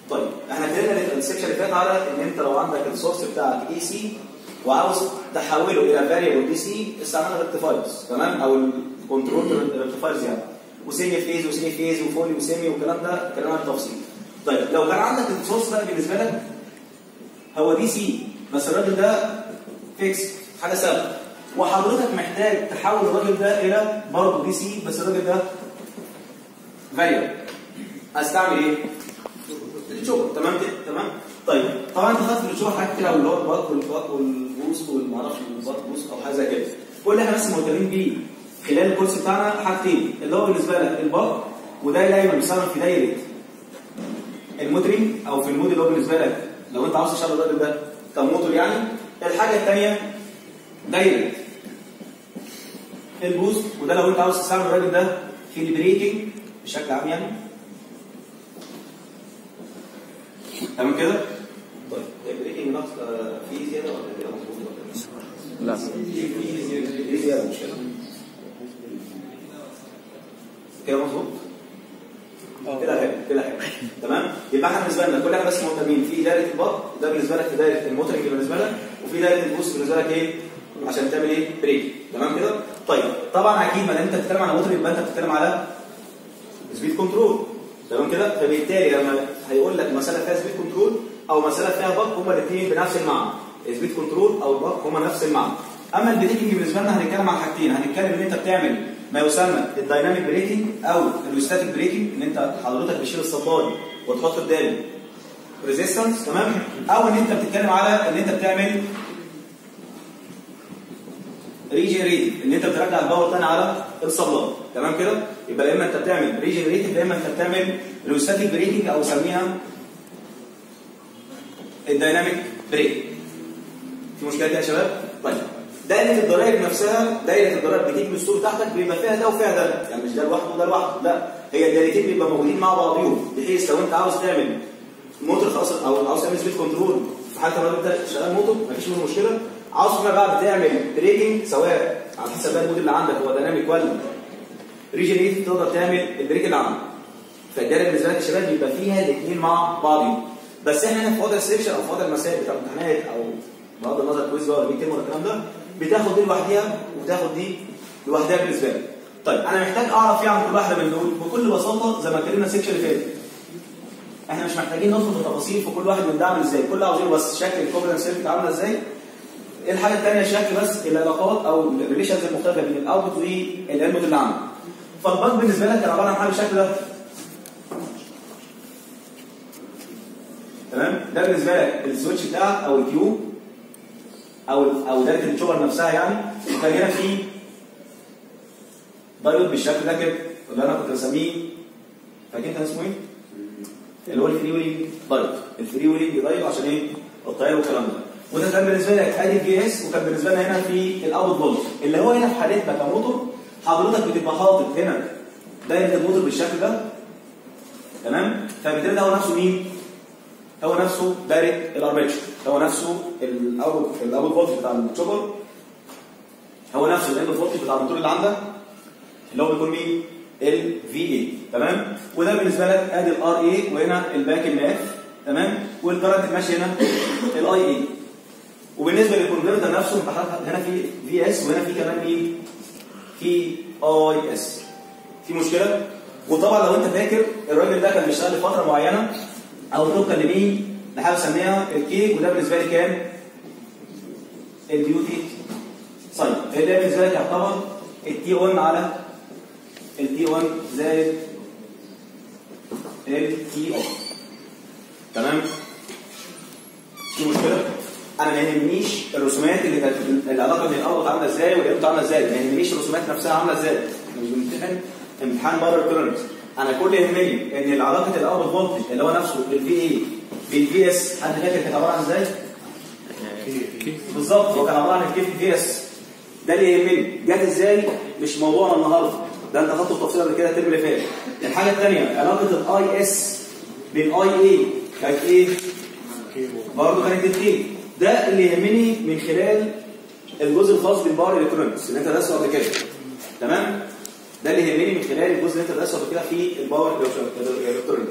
طيب احنا اتكلمنا السكشن اللي فات على ان انت لو عندك السورس بتاعك اي سي وعاوز تحوله الى فاريبل دي سي استعملنا الريكتيفايرز تمام او الكنترول ريكتيفايرز يعني وسيمي فيز وسيمي فيز وفولي وسيمي والكلام ده اتكلمنا بالتفصيل طيب لو كان عندك السورس ده بالنسبه لك هو دي سي بس الراجل ده فيكس حاجه ثابته وحضرتك محتاج تحول الراجل ده الى برضه دي سي بس الراجل ده فاريبل استعمل ايه؟ الشغل تمام كده تمام طيب طبعا انت خدت في الشغل حاجات كتير قوي اللي هو الباك والباك والبوست والمعرفش الباك بوست او حاجه زي كده كل اللي احنا بس مهتمين بيه خلال الكورس بتاعنا حاجتين اللي هو بالنسبه لك الباك وده دايما بيستخدم في دايره الموترنج او في المود اللي هو بالنسبه لك لو انت عاوز تشغل الراجل ده كموتور يعني الحاجه الثانيه دايره البوست وده لو انت عاوز تستعمل الراجل ده في البريكنج بشكل عام يعني تمام كده؟ طيب البريكنج نقص فيه زياده ولا كده مظبوط ولا لا في زياده مش كده؟ كده مظبوط؟ كده حلو كده حلو تمام يبقى احنا بالنسبه لنا كل احنا بس مهتمين في دايره البط ده بالنسبه لك في دايره الموترنج بالنسبه لك وفي دايره البوست بالنسبه لك ايه عشان تعمل ايه بريك تمام كده طيب طبعا اكيد ما دام انت بتتكلم على موتور يبقى انت بتتكلم على سبيد كنترول تمام كده فبالتالي لما هيقول لك مساله فيها سبيد كنترول او مساله فيها بق هما الاثنين بنفس المعنى سبيد كنترول او البق هما نفس المعنى اما البريكنج بالنسبه لنا هنتكلم عن حاجتين هنتكلم ان انت بتعمل ما يسمى الدايناميك بريكنج او الستاتيك بريكنج ان انت حضرتك بتشيل الصباج وتحط قدامه ريزيستنس تمام او ان انت بتتكلم على ان انت بتعمل ريجنريتيف ان انت بترجع الباور تاني على الصباج تمام كده يبقى يا اما انت بتعمل ريجنريتيف يا اما انت بتعمل الستاتيك بريكنج او سميها الدايناميك بريك في مشكله كده يا شباب طيب دايره الضرائب نفسها دايره الضرائب بتيجي من السور تحتك بيبقى فيها ده وفيها ده يعني مش ده لوحده وده لوحده لا هي الدايرتين بيبقى موجودين مع بعضيهم بحيث لو انت عاوز تعمل موتور خاص او عاوز تعمل سبيد كنترول في حاله الراجل ده شغال موتور مفيش منه مشكله عاوز فيما بعد تعمل بريكنج سواء على حسب بقى المود اللي عندك هو ديناميك ولا ريجنريتيف تقدر تعمل البريك اللي عندك فالدايره بالنسبه لك يا شباب بيبقى فيها الاثنين مع بعضهم بس احنا هنا في وضع السلكشن او في وضع المسائل بتاع الامتحانات او بغض النظر كويز ولا بيك ولا الكلام ده بتاخد دي لوحديها وتاخد دي لوحدها بالنسبه لك طيب انا محتاج اعرف ايه عن كل واحده من دول بكل بساطه زي ما اتكلمنا السكشن اللي فات احنا مش محتاجين ندخل في تفاصيل في كل واحد من ده عامل ازاي كل عاوزينه بس شكل الكوبلنس سيركت عامله ازاي الحاجه الثانيه شكل بس العلاقات او الريليشنز المختلفه بين الاوتبوت والانبوت اللي عندك فالباك بالنسبه لك كان عباره عن حاجه بالشكل ده تمام ده بالنسبه لك السويتش بتاعك او الكيو او او دايره الشغل نفسها يعني وكان هنا في دايود بالشكل ده كده اللي انا كنت بسميه فاكر كان اسمه ايه؟ اللي هو الفري ويلنج دايود الفري ويلنج دايود عشان ايه؟ الطياره والكلام ده وده كان بالنسبه لك ادي في اس وكان بالنسبه لنا هنا في الاوت فولت اللي هو هنا في حالتنا كموتور حضرتك بتبقى حاطط هنا دايره الموتور بالشكل ده تمام فبالتالي ده هو نفسه مين؟ هو نفسه دايره الارمتشر هو نفسه الاوت الاوت فولت بتاع الشوبر هو نفسه الاند فولت بتاع الموتور اللي عندك اللي هو بيكون مين؟ الفي اي تمام وده بالنسبه لك ادي الار اي وهنا الباك ام اف تمام والكرنت ماشي هنا الاي اي وبالنسبه للكونفرتر نفسه انت حاطط هنا في في اس وهنا في كمان مين؟ في اي اس في مشكله وطبعا لو انت فاكر الراجل ده كان بيشتغل لفتره معينه او طبقا لمين لحاجه بسميها الكي وده بالنسبه لي كام؟ الديوتي سايد اللي بالنسبه لك يعتبر التي 1 على التي 1 زائد التي اوف تمام؟ في مشكله؟ انا ما يهمنيش الرسومات اللي كانت العلاقه بين الاوت عامله ازاي والانبوت عامله ازاي ما يهمنيش الرسومات نفسها عامله ازاي احنا مش بنمتحن امتحان بره التولرنس انا كل اللي يهمني ان علاقه الاوت فولتج اللي هو نفسه الفي اي بالفي اس حد فاكر كانت عباره عن ازاي؟ بالظبط هو كان عباره عن الكيف في اس ده اللي يهمني جت ازاي مش موضوعنا النهارده ده انت خدته بتفصيل قبل كده الترم اللي فات الحاجه الثانيه علاقه الاي اس بالاي اي كانت ايه؟ برضه كانت الكي ده اللي يهمني من خلال الجزء الخاص بالباور الكترونكس اللي انت درسته قبل كده تمام ده اللي يهمني من خلال الجزء اللي انت درسته قبل كده في الباور الكترونكس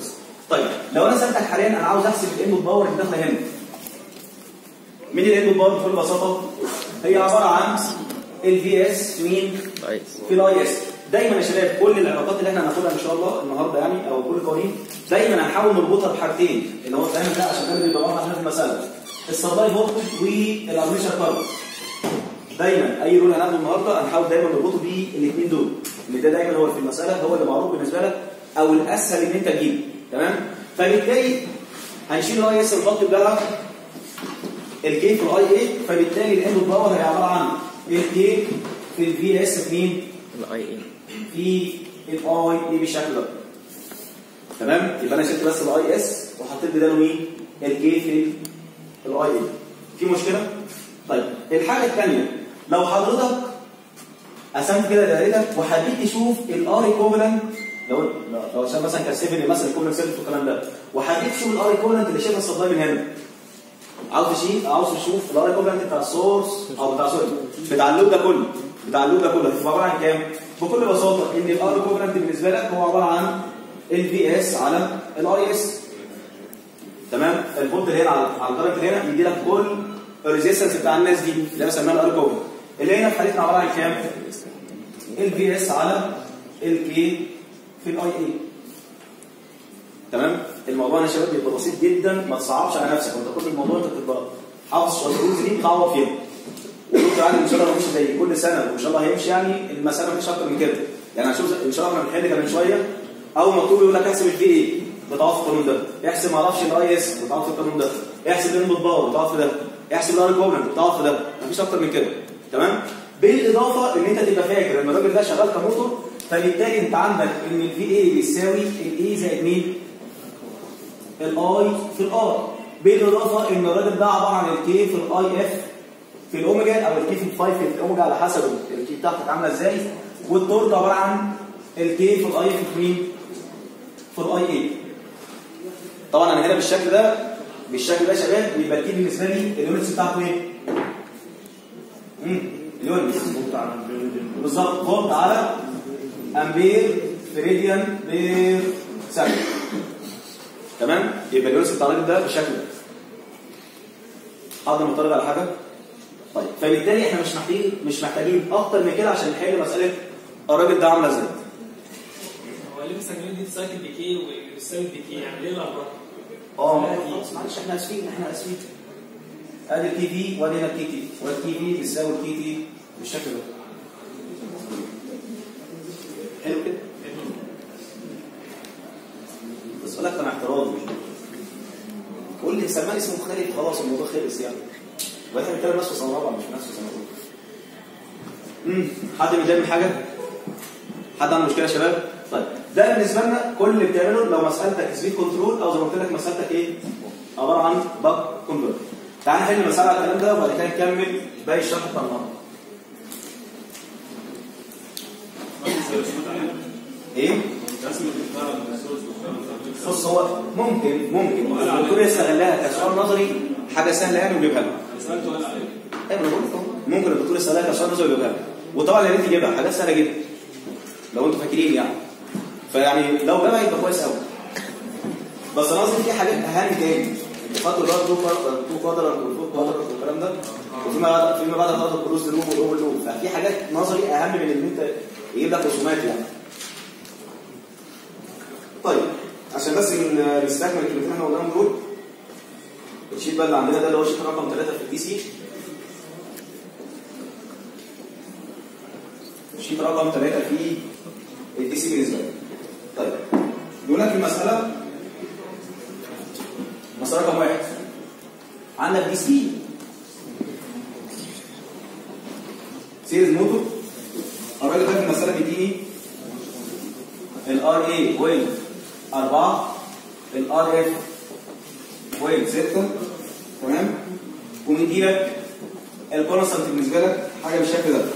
طيب لو انا سالتك حاليا انا عاوز احسب الانبوت باور اللي داخله هنا مين الانبوت باور بكل بساطه هي عباره عن الفي اس في مين كويس في الاي اس دايما يا شباب كل العلاقات اللي احنا هناخدها ان شاء الله النهارده يعني او كل القوانين دايما هنحاول نربطها بحاجتين اللي هو فاهم ده عشان ده اللي بيبقى واضح في المساله السبلاي فولتج والارميشر كارنت دايما اي رول هناخده النهارده هنحاول دايما نربطه بالاثنين دول اللي ده دايما هو في المساله هو اللي معروف بالنسبه لك او الاسهل ان انت تجيبه تمام فبالتالي هنشيل الاي اس الخط بتاعها الكي في الاي اي فبالتالي الانبوت باور هي عباره عن الكي في الفي اس في مين؟ الاي اي في الاي اي بالشكل ده تمام يبقى انا شلت بس الاي اس وحطيت بداله مين الكي في الاي اي في مشكله طيب الحاجه الثانيه لو حضرتك قسمت كده دايرتك وحبيت تشوف الار ايكوفالنت لو لو- لو عشان مثلا كان 7 مثلا ايكوفالنت 7 والكلام ده وحبيت تشوف الار ايكوفالنت اللي شايفها السبلاي من هنا عاوز تشيل عاوز تشوف الار ايكوفالنت بتاع السورس او بتاع سوري بتاع اللود ده كله بتاع اللود ده كله هتبقى عباره عن كام؟ بكل بساطه ان الار ايكوفالنت بالنسبه لك هو عباره عن الفي اس على الاي اس تمام الفولت اللي هنا على على الكرنت اللي هنا يدي لك كل الريزيستنس بتاع الناس دي اللي انا بسميها الار كوفر اللي هنا في حالتنا عباره عن كام؟ الفي اس على الكي في الاي اي تمام الموضوع يا شباب بيبقى بسيط جدا ما تصعبش على نفسك انت كل الموضوع انت بتبقى حافظ شويه الرولز دي بتعوض فيها وقلت يعني ان شاء الله هيمشي زي كل سنه وان شاء الله هيمشي يعني المساله مفيش اكتر من كده يعني هنشوف ان شاء الله احنا بنحل كده من شويه اول ما مكتوب يقول لك احسب الفي اي بتعوض في القانون ده احسب ما اعرفش الاي اس بتعوض في القانون ده احسب الانبوت باور بتعوض في ده احسب الار كوبرنت بتعوض في ده مفيش اكتر من كده تمام بالاضافه ان انت تبقى فاكر ان الراجل ده شغال كموتور فبالتالي انت عندك ان الفي اي بيساوي الاي زائد مين؟ الاي في الار بالاضافه ان الراجل ده عباره عن الكي في الاي اف في الاوميجا او الكي في الفاي في الاوميجا على حسب الكي بتاعتك عامله ازاي والتورك عباره عن الكي في الاي في مين؟ في الاي اي طبعا انا هنا بالشكل ده بالشكل ده يا شباب يبقى الكي بالنسبه لي اليونتس بتاعته ايه؟ امم اليونتس بالظبط فولت على امبير فريديان بير سكند تمام يبقى اليونتس بتاع الراجل ده بالشكل ده حاضر معترض على حاجه طيب فبالتالي احنا مش محتاجين مش محتاجين اكتر من كده عشان نحل مساله الراجل ده عامله ازاي هو ليه مستخدمين دي سايكل ديكي والسيل ديكي يعني ليه الاربعه؟ اه خلاص معلش احنا اسفين احنا اسفين ادي الكي في وادي هنا الكي تي والكي في بيساوي الكي تي بالشكل ده حلو كده بس اقول لك انا اعتراض قول لي سماني اسمه مختلف خلاص الموضوع خلص يعني واحنا بنتكلم نفس سنه رابعه مش نفس سنه اولى امم حد متضايق من حاجه؟ حد عنده مشكله يا شباب؟ طيب ده بالنسبه لنا كل اللي بتعمله لو مسالتك سبيد كنترول او زي ما قلت لك مسالتك ايه؟ عباره عن باك كونفرت. تعال نحل مساله على الكلام ده وبعد كده نكمل باقي الشرح بتاع النهارده. ايه؟ بص هو ممكن ممكن الدكتور يستغلها كسؤال نظري حاجه سهله يعني ويجيبها لك. ايوه انا بقول لك أهو. ممكن الدكتور يستغلها كسؤال نظري ويجيبها لك. وطبعا يا ريت يجيبها حاجات سهله جدا. لو انتوا فاكرين يعني. فيعني لو جابها يبقى كويس قوي. بس انا قصدي في حاجات اهم تاني. الخط اللي هو تو تو كوادرات والفور كوادرات والكلام ده وفيما بعد فيما بعد هتاخد الكروس لوب والاوفر لوب ففي حاجات نظري اهم من ان انت يجيب لك رسومات يعني. طيب عشان بس ن- نستكمل الكلمتين اللي احنا قلناهم دول الشيت بقى اللي عندنا ده اللي هو الشيت رقم 3 في الدي سي الشيت رقم 3 في الدي سي بالنسبه لي طيب بيقول لك المساله مساله رقم واحد عندك دي سي سيريز موتور الراجل ده في المساله بيديني الار اي بوينت 4 الار اف بوينت 6 تمام ومدي لك الكونستنت بالنسبه لك حاجه بالشكل ده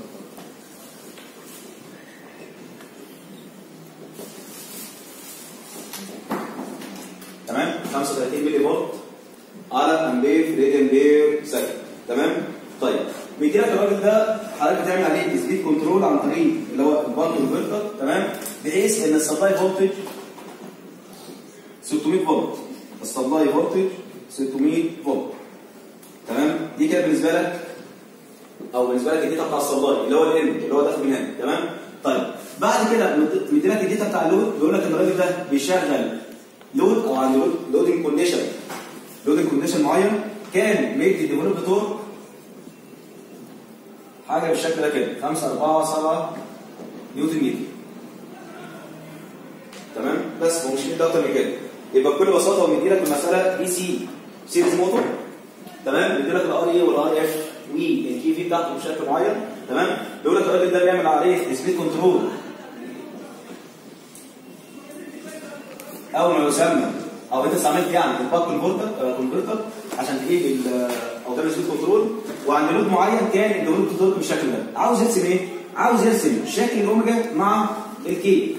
تمام 35 ملي فولت على امبير في امبير سكند تمام طيب بيدي لك الراجل ده حضرتك بتعمل عليه سبيد كنترول عن طريق اللي هو البار كونفرتر تمام بحيث ان السبلاي فولتج 600 فولت السبلاي فولتج 600 فولت تمام دي كده بالنسبه لك او بالنسبه لك الداتا بتاع السبلاي اللي هو الان اللي هو داخل من هنا تمام طيب بعد كده مديلك الداتا بتاع اللود بيقول لك ان الراجل ده بيشغل لود او عنده لودنج كونديشن لودنج كونديشن معين كان مدي ديفلوب تورك حاجه بالشكل ده كده 5 4 7 نيوتن متر تمام بس هو مش مدي اكتر من كده يبقى بكل بساطه هو مديلك المساله دي سي سيريز موتور تمام مديلك الار اي والار اف والكي في بتاعته بشكل معين تمام بيقول لك الراجل ده بيعمل عليه سبيد كنترول او ما يسمى او انت استعملت يعني الباك كونفرتر كونفرتر عشان تجيب ال- او تعمل سبيد كنترول وعند لود معين كان الديفلوب تورك بالشكل ده عاوز يرسم ايه؟ عاوز يرسم شكل الاوميجا مع الكي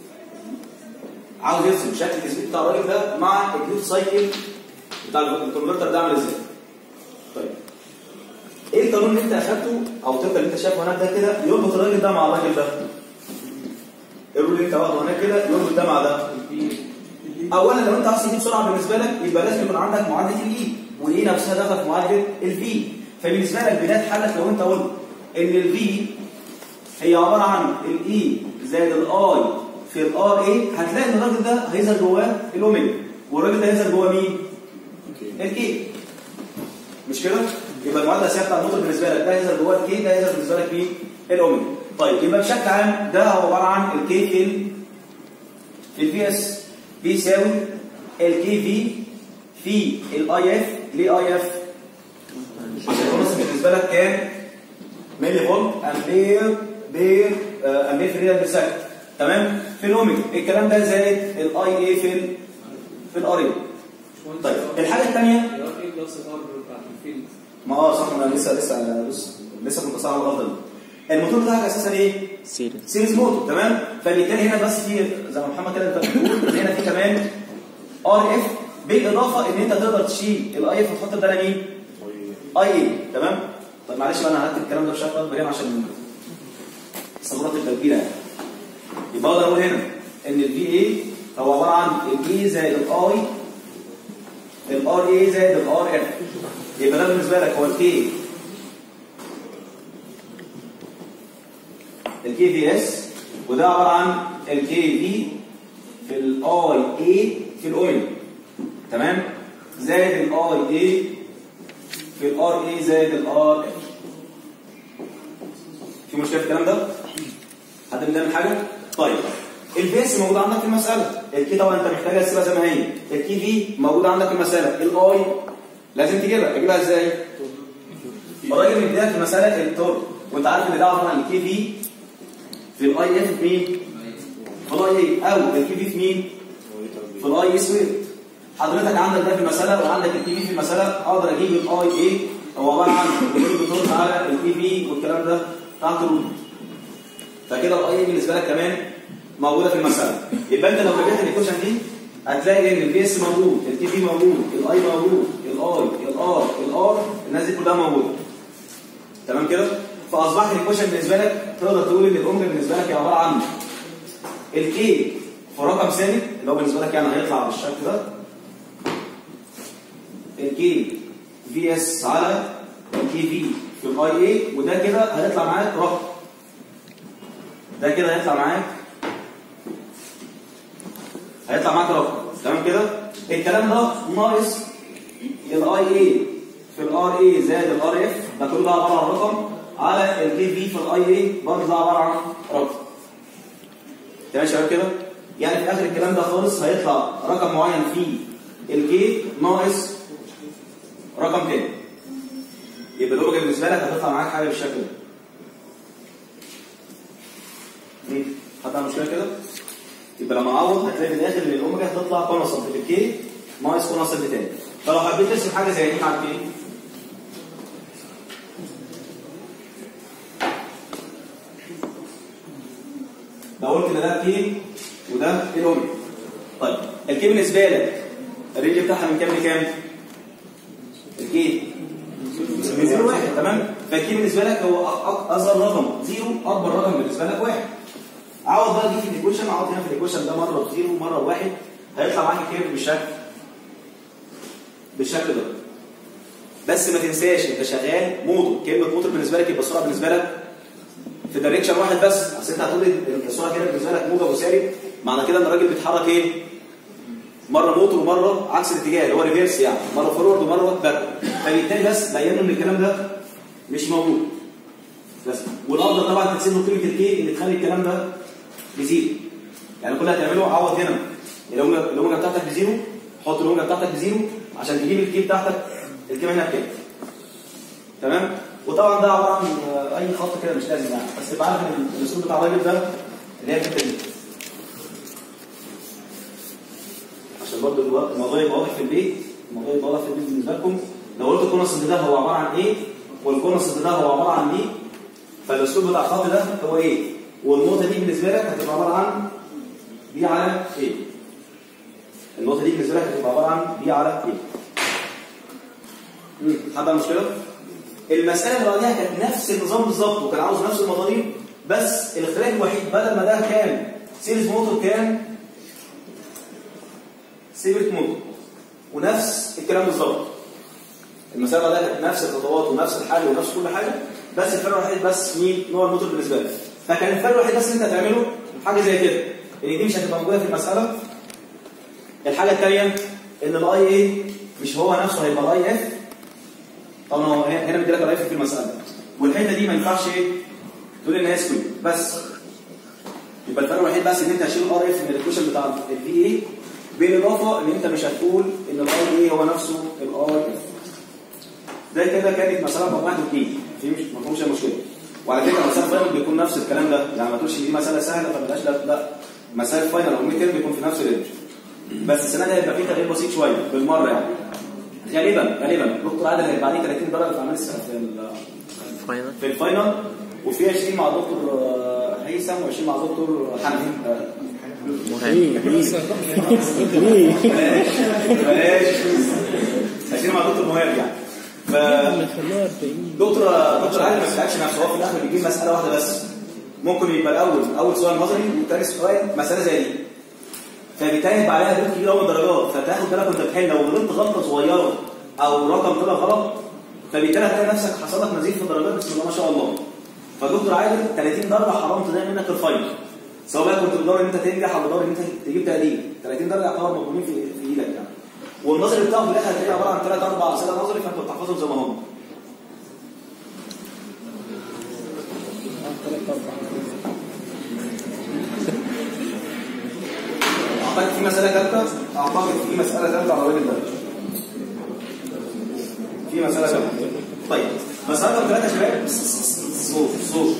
عاوز يرسم شكل التثبيت بتاع الراجل ده مع الديوت سايكل بتاع الكونفرتر ده عامل ازاي؟ طيب ايه القانون اللي انت اخدته او الطريقه اللي انت شايفه هناك ده كده يربط الراجل ده مع الراجل ده الرول اللي انت واخده هناك كده يربط ده مع ده اولا لو انت عايز تجيب سرعه بالنسبه لك يبقى لازم يكون عندك معادله الاي والاي نفسها داخله في معادله الفي فبالنسبه لك بدايه حلك لو انت قلت ان الفي هي عباره عن الاي زائد الاي في الار اي هتلاقي ان الراجل ده هيظهر جواه الاوميجا والراجل ده هيظهر جواه مين؟ الكي مش كده؟ يبقى المعادله الاساسيه بتاع الموتور بالنسبه لك ده هيظهر جواه الكي ده هيظهر بالنسبه لك مين؟ الاوميجا طيب يبقى بشكل عام ده هو عباره عن الكي في ال في الفي اس بيساوي الكي في في الاي اف ليه اي اف؟ عشان الكونس بالنسبه لك كام؟ ملي فولت امبير بير آه، امبير في الريال بالسكند تمام؟ في الاوميجا الكلام ده زائد الاي اي في ال في الار اي طيب الحاجه الثانيه الار اي بلس الار بتاعت الفيلد ما اه صح انا لسه لسه لسه لسه كنت صح الغلطه دي الموتور بتاعك اساسا ايه؟ سيريز سيريز موتور تمام فبالتالي هنا بس في زي ما محمد كده انت بتقول ان هنا في كمان ار اف بالاضافه ان انت تقدر تشيل الاي اف وتحط بدالها مين؟ اي اي تمام؟ طب معلش بقى انا هكتب الكلام ده بشكل اكبر هنا عشان الثغرات تبقى كبيره يعني يبقى اقدر اقول هنا ان الفي اي هو عباره عن الاي زائد الاي الار اي زائد الار اف يبقى ده بالنسبه لك هو الكي الكي في اس وده عباره عن الكي في في الاي اي في الاوميجا تمام زائد الاي اي في الار اي زائد الار اف في مشكله في الكلام ده حد بيعمل حاجه طيب البي اس موجود عندك في المساله الكي طبعا انت محتاجها تسيبها زي ما هي الكي في موجود عندك في المساله الاي لازم تجيبها تجيبها ازاي الراجل من بدايه المساله التور وانت عارف ان ده عباره عن الكي في في الاي اف في مين في الاي اي او الكي في في مين في الاي اي سويت حضرتك عندك ده في المساله وعندك الكي في في المساله اقدر اجيب الاي اي هو عباره عن الدكتور على الكي في والكلام ده تحت الرود فكده الاي اي بالنسبه لك كمان موجوده في المساله يبقى انت لو رجعت الايكويشن دي هتلاقي ان البي اس موجود التي في موجود الاي موجود الاي الار الار الناس دي كلها موجوده تمام كده فاصبحت الايكويشن بالنسبه لك تقدر تقول ان الاوميجا بالنسبه لك هي عباره عن الكي في رقم ثابت اللي هو بالنسبه لك يعني هيطلع بالشكل ده الكي في اس على الكي في في الاي اي وده كده هيطلع معاك رقم ده كده هيطلع معاك هيطلع معاك رقم تمام كده الكلام ده ناقص الاي اي في الار اي زائد الار اف ده كله ده عباره عن رقم على الكي في في الاي اي برضه ده عباره عن رقم تمام يا شباب كده يعني في اخر الكلام ده خالص هيطلع رقم معين فيه الكي ناقص رقم تاني يبقى الاوميجا بالنسبه لك هتطلع معاك حاجه بالشكل ده ليه؟ حد عنده مشكله كده؟ يبقى لما اعوض هتلاقي في الاخر ان الاوميجا هتطلع كونستنت في الكي ناقص كونستنت تاني فلو حبيت ترسم حاجه زي دي مع الكي لو قلت ان ده كي وده الاوميجا طيب الكي بالنسبه لك الرينج بتاعها من كام لكام؟ الكي من زيرو واحد تمام فالكي بالنسبه لك هو أ- أ- اصغر رقم زيرو اكبر رقم بالنسبه لك واحد عوض بقى دي في الايكويشن عوض هنا في الايكويشن ده مره بزيرو مره بواحد هيطلع معاك الكيرف بالشكل بالشكل ده بس ما تنساش انت شغال موتور كلمه موتور بالنسبه لك يبقى السرعه بالنسبه لك في دايركشن واحد بس اصل انت هتقول ان السرعه كده بالنسبه لك موجب وسالب معنى كده ان الراجل بيتحرك ايه مره موتور ومره عكس الاتجاه اللي هو ريفيرس يعني مره فورورد ومره باك فبالتالي بس بينوا ان الكلام ده مش موجود بس والافضل طبعا تحسب له قيمه الكي اللي تخلي الكلام ده بزيرو يعني كل اللي هتعمله عوض هنا الأوميجا الأوميجا بتاعتك بزيرو حط الأوميجا بتاعتك بزيرو عشان تجيب الكي بتاعتك الكيمة هنا بكام تمام وطبعا ده عباره عن آه، اي خط كده مش لازم يعني بس تبقى عارف ان الاسلوب بتاع الراجل ده اللي هي الحته دي عشان برضه الو- الموضوع يبقى واضح في البيت الموضوع يبقى واضح في البيت بالنسبه لكم لو قلت الكونس ده هو عباره عن ايه والكونس ده هو عباره عن ايه فالاسلوب بتاع الخط ده هو ايه والنقطه دي بالنسبه لك هتبقى عباره عن بي على ايه النقطه دي بالنسبه لك هتبقى عباره عن بي على ايه مم. حد عنده مشكله المساله اللي بعديها كانت نفس النظام بالظبط وكان عاوز نفس المضاريب بس الاختلاف الوحيد بدل ما ده كان سيريز موتور كان سيبريت موتور ونفس الكلام بالظبط المساله اللي بعدها كانت نفس الخطوات ونفس الحل ونفس كل حاجه بس الفرق الوحيد بس مين نوع الموتور بالنسبه لك فكان الفرق الوحيد بس اللي انت هتعمله حاجه زي كده ان دي مش هتبقى موجوده في المساله الحاجه الثانيه ان الاي ايه مش هو نفسه هيبقى الاي اف طبعا هو هنا مديلك الاي اف في المساله والحته دي ما ينفعش ايه تقول ان هي سكوير بس يبقى الفرق الوحيد بس ان انت هتشيل الار اف من الايكويشن بتاع الفي اي بالاضافه ان انت مش هتقول ان الاي اي هو نفسه الار اف ده كده كانت مساله رقم واحد واثنين في مش ما فيهمش أي مشكله وعلى فكره مساله فاينل بيكون نفس الكلام ده يعني ما تقولش دي مساله سهله فبلاش لا لا مسائل فاينل او ميد تيرم بيكون في نفس الرينج بس السنه دي هيبقى فيه تغيير بسيط شويه بالمره يعني غالبا غالبا دكتور عادل هيبقى عليه 30 درجه في اعمال السنه في ال- فاينل في الفاينل وفي 20 مع دكتور آه، هيثم و20 مع دكتور حمدي آه، مهم بلاش بلاش 20 مع دكتور مهاب يعني ف دكتور دكتور علي ما بيسالش نفسه هو في الاخر بيجيب مساله واحده بس ممكن يبقى الاول اول سؤال نظري وثاني سؤال مساله زي دي فبالتالي يبقى عليها دور كبير قوي من الدرجات فتاخد بالك وانت بتحل لو غلطت غلطه صغيره او رقم طلع غلط فبالتالي هتلاقي نفسك حصل لك مزيد في الدرجات بسم الله ما شاء الله فدكتور عادل 30 درجه حرام تضيع منك الفاينل سواء بقى كنت بتدور ان انت تنجح او بتدور ان انت تجيب تقدير 30 درجه يعتبر مضمونين في في ايدك يعني والنظري بتاعه في الاخر هتلاقيه عباره عن ثلاث اربع اسئله نظري فانت بتحفظهم زي ما هم اعتقد في مساله ثالثه اعتقد في مساله ثالثه على الراجل ده في مساله ثالثه طيب مساله رقم ثلاثه يا شباب صوت صوت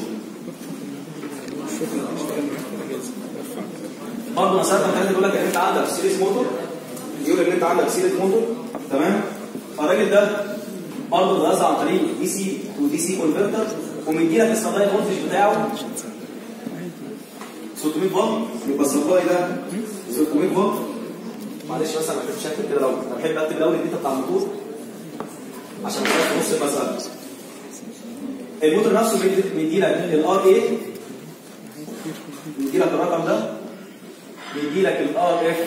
برضه مساله رقم ثلاثه بيقول لك ان انت عندك سيريز موتور يقول ان انت عندك سيريز موتور تمام فالراجل ده برضه بيوزع عن طريق دي سي تو دي سي كونفرتر ومديلك السبلاي فولتج بتاعه 600 فولت يبقى السبلاي ده 600 فولت معلش بس انا ما بحبش اكتب كده لو انا بحب اكتب الاول الداتا بتاع الموتور عشان نعرف في نص المساله الموتور نفسه بيدي- بيديلك الار اي بيديلك الرقم ده بيديلك الار اف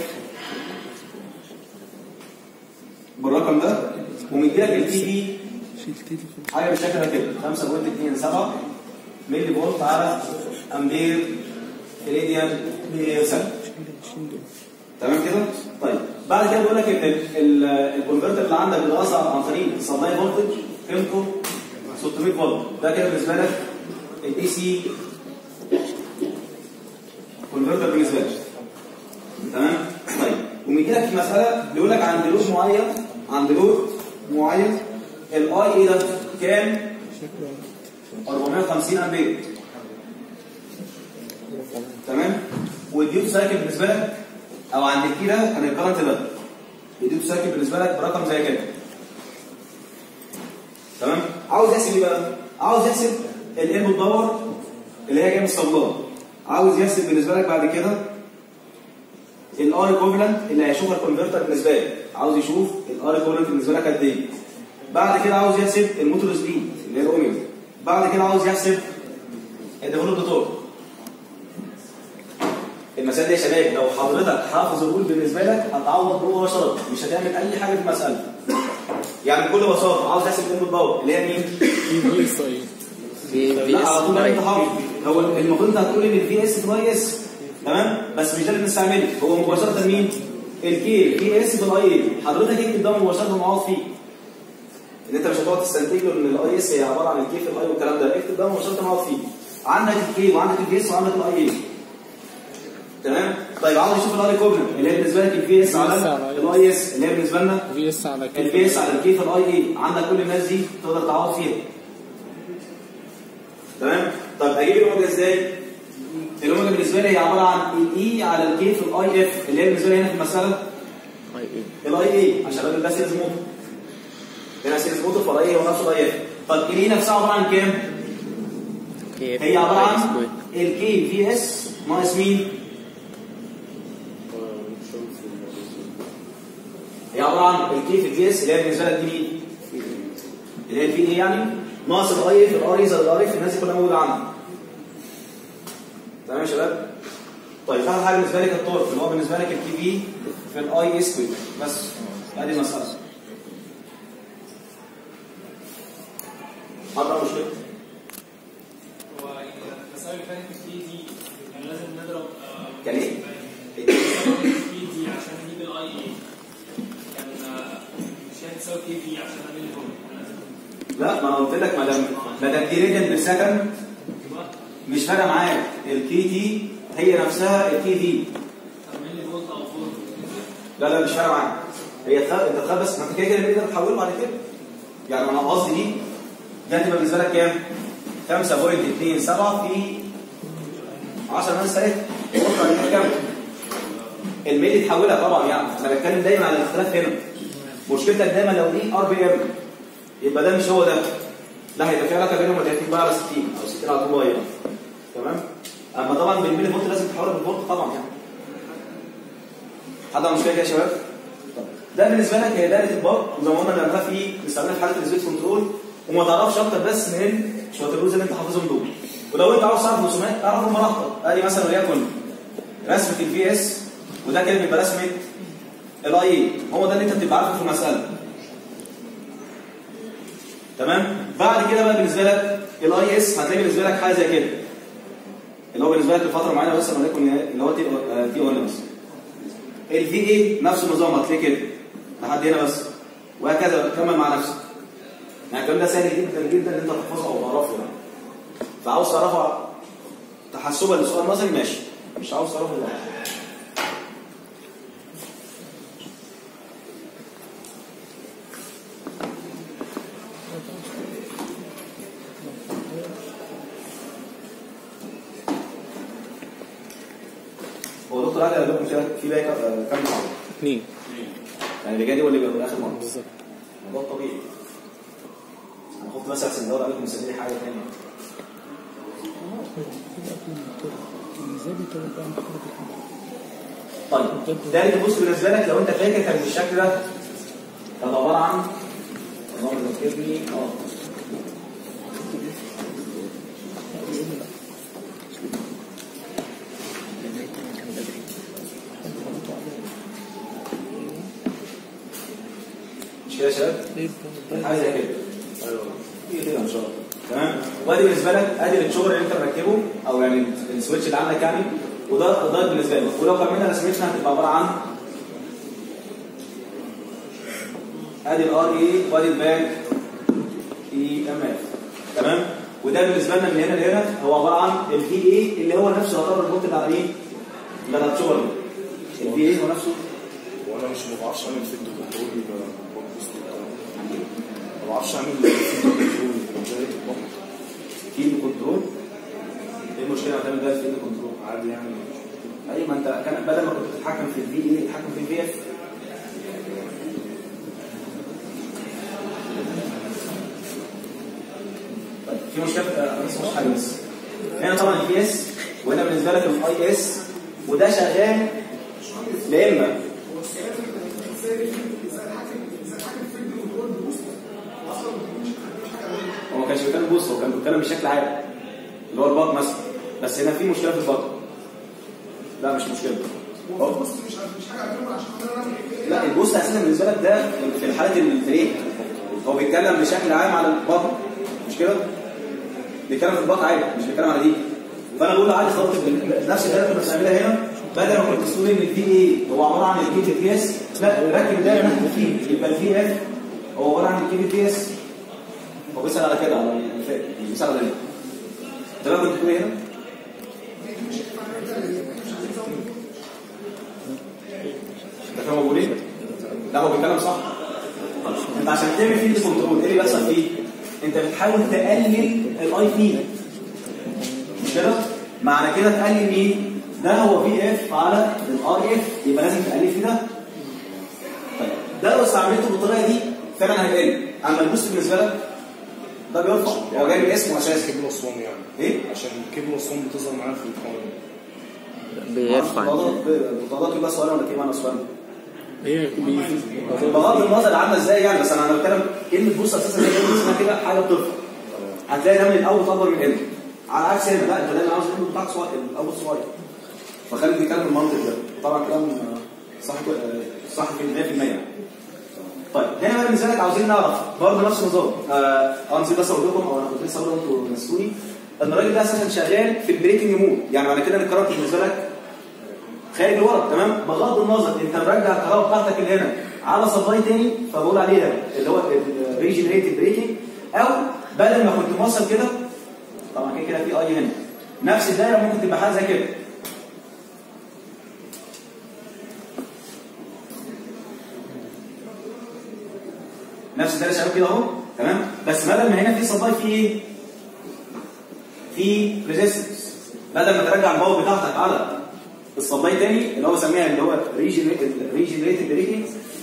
بالرقم ده ومديلك التي بي حاجه بالشكل ده كده 5.27 ملي فولت على امبير راديان بثانيه تمام كده؟ طيب بعد كده بيقول لك ان ال- ال- الكونفرتر اللي عندك بيتوزع عن طريق سبلاي فولتج قيمته 600 فولت ده كده بالنسبه لك الدي سي كونفرتر بالنسبه لك تمام؟ طيب وميجي لك في مساله بيقول لك عند لود معين عند لود معين الاي ايه ده كام؟ 450 امبير تمام والديوت سايكل بالنسبه لك او عند الكي ده كان الكرنت ده الديوت سايكل بالنسبه لك برقم زي كده تمام عاوز يحسب ايه بقى عاوز يحسب الانبوت باور اللي هي جايه من الصبلات عاوز يحسب بالنسبه لك بعد كده الار ايكوفالنت اللي هيشوفها الكونفرتر بالنسبه لك عاوز يشوف الار ايكوفالنت بالنسبه لك قد ايه بعد كده عاوز يحسب الموتور سبيد اللي هي الاوميجا بعد كده عاوز يحسب الديفلوب تورك المسائل دي يا شباب لو حضرتك حافظ الرول بالنسبه لك هتعوض مباشره مش هتعمل اي حاجه في المساله يعني بكل بساطه عاوز تحسب الانبوت باور اللي هي مين؟ في اس اي في في لا على اس طول انت اي حافظ هو المفروض انت هتقول ان الفي اس في الاي اس تمام بس مش ده اللي بنستعمله هو مباشره مين؟ الكي في اس في الاي اي حضرتك اكتب ده مباشره معوض فيه ان انت مش هتقعد تستنتج له ان الاي اس هي عباره عن الكي في الاي والكلام ده اكتب ده مباشره معوض فيه عندك الكي وعندك الفي اس وعندك الاي اي تمام طيب عاوز اشوف الاي كوبلنت اللي هي بالنسبه لك الفي اس على الاي اس اللي هي بالنسبه لنا في اس على كده البي اس على الكي في الاي اي عندك كل الناس دي تقدر تعوض فيها تمام طب اجيب الاوميجا ازاي الاوميجا بالنسبه لي هي عباره عن الاي على الكي في الاي اف اللي هي بالنسبه لي هنا في المساله اي اي الاي اي عشان الراجل ده سيريز موتور هنا سيريز موتور فالاي هو نفسه الاي اف طب الاي نفسها عباره عن كام هي عباره عن الكي في اس ناقص مين هي عباره عن الكي في الفي اس اللي هي بالنسبه لك دي مين اللي هي الفي ايه يعني ناقص الاي في الار اي زائد الار اف الناس دي كلها موجوده عندك تمام يا شباب طيب اخر حاجه بالنسبه لك الطرق اللي هو بالنسبه لك الكي في في الاي اس كويك بس ادي المساله حضر مشكله هو المسائل اللي فاتت في دي كان لازم نضرب آه، كان إيه؟ في دي عشان نجيب الاي اي كان آه، مش هي تساوي كي في عشان اعمل الفولت لازم لا ما انا قلت لك ما دام ما دام دي ريدن بالسكند مش فارقه معاك الكي تي هي نفسها الكي في تعمل لي فولت او فولت لا لا مش فارقه معاك هي تخ... انت تخيل بس ما انت كده كده بتقدر تحوله بعد كده يعني انا قصدي دي دي هتبقى بالنسبه لك كام؟ 5.27 في 10 ناس ساعتها بكره دي كام؟ الميل يتحولها طبعا يعني انا بتكلم دايما على الاختلاف هنا مشكلتك دايما لو دي ار بي ام يبقى ده مش هو ده لا هيبقى في علاقه بينهم ولا بقى على 60 او 60 على طول يعني تمام اما طبعا بالميلي فولت لازم تحولها بالفولت طبعا يعني حد عنده مشكله كده يا شباب؟ طيب. ده بالنسبه لك هي دايره البار وزي ما قلنا بنعملها في بنستعملها في حاله السبيس كنترول وما تعرفش اكتر بس من شويه الرولز اللي انت حافظهم دول ولو انت عاوز تعرف رسومات اعرفهم براحتك ادي مثلا وليكن رسمه الفي اس وده كده بيبقى رسمه الاي اي هو ده اللي انت بتبقى عارفه في المساله تمام بعد كده بقى بالنسبه لك الاي اس هتلاقي بالنسبه لك حاجه زي كده اللي هو بالنسبه لك لفتره معينه مثلا وليكن اللي هو تي آه، تي 1 مثلا الفي اي نفس النظام هتلاقيه كده لحد هنا بس وهكذا كمل مع نفسك يعني الكلام ده سهل جدا جدا ان انت تحفظه او تعرفه يعني فعاوز تعرفه تحسبا لسؤال نظري ماشي مش عاوز تعرفه لا هو دكتور عادل قال لكم كده في بقى كام كام محاضره اثنين يعني اللي جاي دي واللي بيبقى اخر مره بالظبط الموضوع طبيعي انا خفت بس احسن دور عليكم مسميني حاجه ثانيه ازاي بتقول بقى محمد الحمد طيب ده اللي بص بالنسبه لك لو انت فاكر كان بالشكل ده كان عباره عن اللهم ذكرني اه مش كده يا شباب؟ حاجه زي كده ايوه هي كده ان شاء الله تمام وادي بالنسبه لك ادي الشغل اللي انت مركبه او يعني السويتش اللي عندك يعني وده ده بالنسبه لك ولو كملنا رسمتنا هتبقى عباره عن ادي الار اي وادي الباك اي ام اف تمام وده بالنسبه لنا من هنا لهنا هو عباره عن الفي اي اللي هو نفسه يعتبر الفولت اللي على مين؟ اللي على الشغل الفي اي هو نفسه وانا مش ما بعرفش اعمل فيديو كنترول ما بعرفش اعمل فيديو كنترول زي البطن فيلد كنترول ايه المشكله لما تعمل ده فيلد كنترول عادي يعني اي ما انت كان بدل ما كنت تتحكم في الفي اي تتحكم في الفي اف طيب في مشكله في انا بس مش حاجه بس هنا طبعا الفي اس وهنا بالنسبه لك الاي اس وده شغال لا اما هو ما كانش بيتكلم بوست هو كان بيتكلم بشكل عام اللي هو الباط مثلا بس هنا في مشكله في الباط لا مش مشكله هو بص مش مش حاجه اعملها عشان خاطر انا اعمل ايه لا البوست اساسا بالنسبه لك ده في الحالات البريك هو بيتكلم بشكل عام على البطن مش كده؟ بيتكلم في البطن عادي مش بيتكلم على دي فانا بقول له عادي خلاص نفس الكلام اللي كنا بنعملها هنا بدل ما كنت تقول ان الفي ايه هو عباره عن الكي في اس لا ركب ده ناحيه الفي يبقى الفي اف هو عباره عن الكي في اس هو بيسال على كده على الفاء بيسال على ايه؟ تمام كنت بتقول ايه هنا؟ ده كان موجود ايه؟ لا هو بيتكلم صح انت عشان تعمل فيه كنترول ايه اللي بيحصل فيه؟ انت بتحاول تقلل الاي بي مش كده؟ معنى كده تقلل مين؟ ده هو في اف على الار اف يبقى لازم تقلل في ده طيب ده لو استعملته بالطريقه دي فعلا هيقل اما البوست بالنسبه لك ده بيرفع هو جاي من اسمه اساسا كيبل اسوان يعني ايه؟ عشان كيبل اسوان بتظهر معانا في القوانين بيرفع بغض يبقى سؤال ولا كلمه انا سؤال هي بي- بغض النظر عامله ازاي يعني بس انا بتكلم كلمه بوست اساسا زي كلمه اسمها كده حاجه بترفع هتلاقي ده من الاول اكبر من ال على عكس هنا لا انت دايما عاوز الانبوت بتاعك صغير الاول صغير فخلي نتكلم بالمنطق ده طبعا كلام آه، صح آه، صح في 100% يعني. طيب هنا بقى بالنسبه لك عاوزين نعرف برضه نفس النظام اه آه، نسيت بس اقول لكم او انا كنت لسه اقول لكم انتوا نسوني ان الراجل ده اساسا شغال في البريكنج مود يعني معنى كده ان الكهرباء بالنسبه لك خارج لورا تمام بغض النظر انت مرجع الكهرباء بتاعتك اللي هنا على سبلاي تاني فبقول عليه ده اللي هو الريجنريتد بريكنج او بدل ما كنت موصل كده طبعا كده كده في اي هنا نفس الدايره ممكن تبقى حاجه زي كده نفس الدايره شباب كده اهو تمام بس بدل ما هنا في سبلاي في ايه؟ في ريزيستنس بدل ما ترجع الباور بتاعتك على السبلاي تاني اللي هو بسميها اللي هو ريجنريتد بريكنج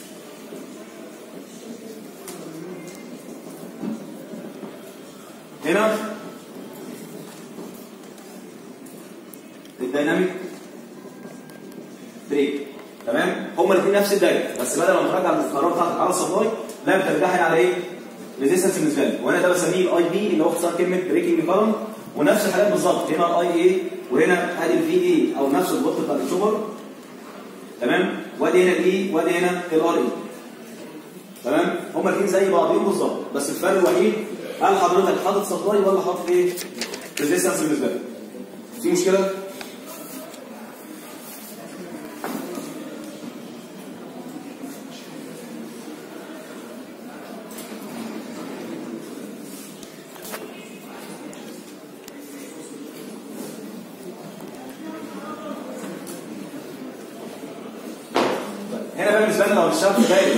هنا الديناميك بريك تمام هما الاثنين نفس الدايره بس بدل ما ترجع الكهرباء بتاعتك على السبلاي لا بترجعها على ايه؟ ريزيستنس بالنسبه لي وانا ده بسميه الاي بي اللي هو اختصار كلمه بريكنج كارنت ونفس الحاجات بالظبط هنا الاي اي وهنا ادي الفي اي او نفس البوت بتاع الشوبر تمام وادي هنا الاي وادي هنا الار اي تمام هما الاثنين زي بعضهم بالظبط بس الفرق الوحيد هل حضرتك حاطط سبلاي ولا حاطط ايه؟ ريزيستنس بالنسبه لك في مشكله؟ هنا بقى بالنسبه لنا لو الشرط دايره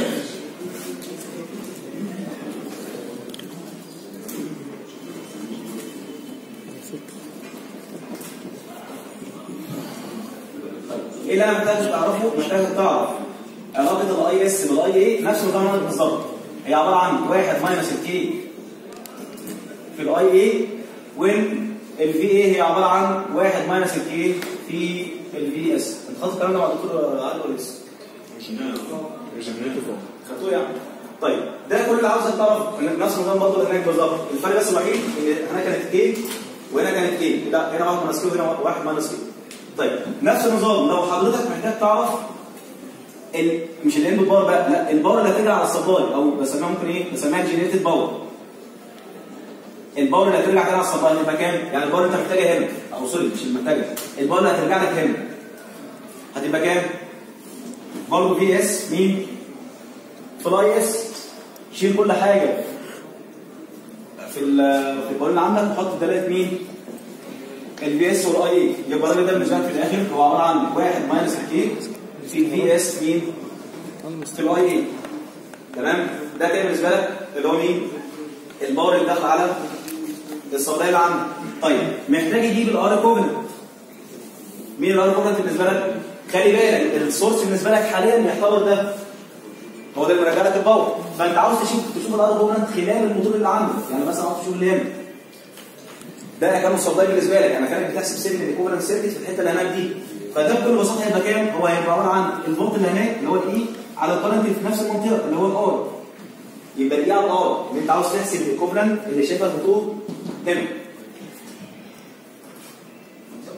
ايه اللي انا محتاج تعرفه؟ محتاج تعرف علاقه الاي اس بالاي اي نفس النظام بالظبط هي عباره عن 1 ماينس الكي في الاي اي وين الفي اي هي عباره عن 1 ماينس الكي في الفي اس انت خدت الكلام ده مع الدكتور عادل ولا لسه؟ ريجنريتيف خدتوه يعني طيب ده كل اللي عاوزك تعرف ان نفس النظام برضه اللي هناك بالظبط الفرق بس الوحيد ان هنا كانت كي وهنا كانت كي لا هنا واحد ماينس كي وهنا واحد ماينس كي طيب نفس النظام لو حضرتك محتاج تعرف ال... مش الانبوت باور بقى لا الباور اللي هترجع على السبلاي او بسميها ممكن ايه بسميها الجينيريتد باور الباور اللي هترجع كده على السبلاي هتبقى كام؟ يعني الباور اللي انت محتاجها هنا او سوري مش المحتاجها الباور اللي هترجع لك هنا هتبقى كام؟ برضه في اس مين؟ في الاي اس شيل كل حاجه في ال في الباور اللي عندك وحط دلاله مين؟ الفي اس والاي اي يبقى الراجل ده بالنسبه لك في الاخر هو عباره عن 1 ماينس الكي في الفي اس مين؟ في الاي اي تمام؟ ده كده بالنسبه لك اللي هو مين؟ الباور اللي داخل على السبلاي اللي عندك طيب محتاج يجيب الار كوفننت مين الار كوفننت بالنسبه لك؟ خلي بالك السورس بالنسبه لك حاليا يعتبر ده هو ده اللي مرجع لك الباور فانت عاوز تشوف تشوف الار كوفننت خلال الموتور اللي عندك يعني مثلا عاوز تشوف اللي هنا ده كان السبلاي بالنسبه لك يعني كانك بتحسب سيركت الايكوفالنت سيركت في الحته اللي هناك دي فده بكل بساطه هيبقى كام؟ هو هيبقى عباره عن الفولت اللي هناك اللي هو الاي على الكرنت اللي في نفس المنطقه اللي هو الار يبقى الاي على الار اللي انت عاوز تحسب الايكوفالنت اللي شايفها الخطوط هنا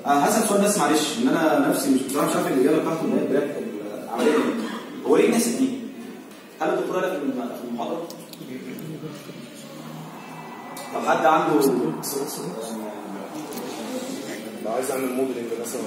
أنا هسأل سؤال بس معلش ان انا نفسي مش بصراحه مش عارف الاجابه بتاعته اللي هي البراك العمليه دي هو ليه الناس دي؟ هل الدكتور قال في الم- في المحاضره؟ طب حد عنده لو عايز اعمل موديلنج مثلا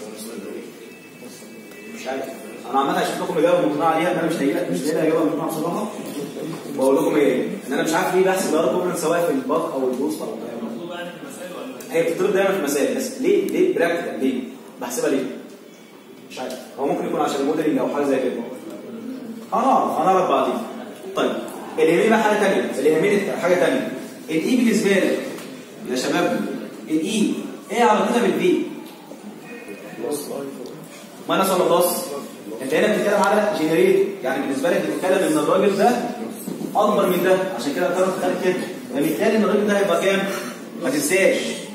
مش عارف انا عمال اشوف لكم اجابه مقنعه عليها ان انا مش لاقي مش لاقي لها اجابه مقنعه بصراحه واقول لكم هي ايه ان انا مش عارف ليه بحسب الار كوبرنت سواء في الباك او البوست او الكلام ده. مطلوب يعني في المسائل ولا هي بتطلب دايما في المسائل بس ليه ليه براكتيكال ليه بحسبها ليه مش عارف هو ممكن يكون عشان الموديلنج او حاجه زي كده هنعرف هنعرف بعدين طيب اللي يهمني بقى حاجه ثانيه اللي يهمني حاجه ثانيه الاي بالنسبه لك يا شباب الاي ايه علاقتها بالبي ماينس ولا بلس انت هنا بتتكلم على جنريت يعني بالنسبه لك بتتكلم ان الراجل ده اكبر من ده عشان كده الكرنت خارج كده فبالتالي ان الراجل ده هيبقى كام ما تنساش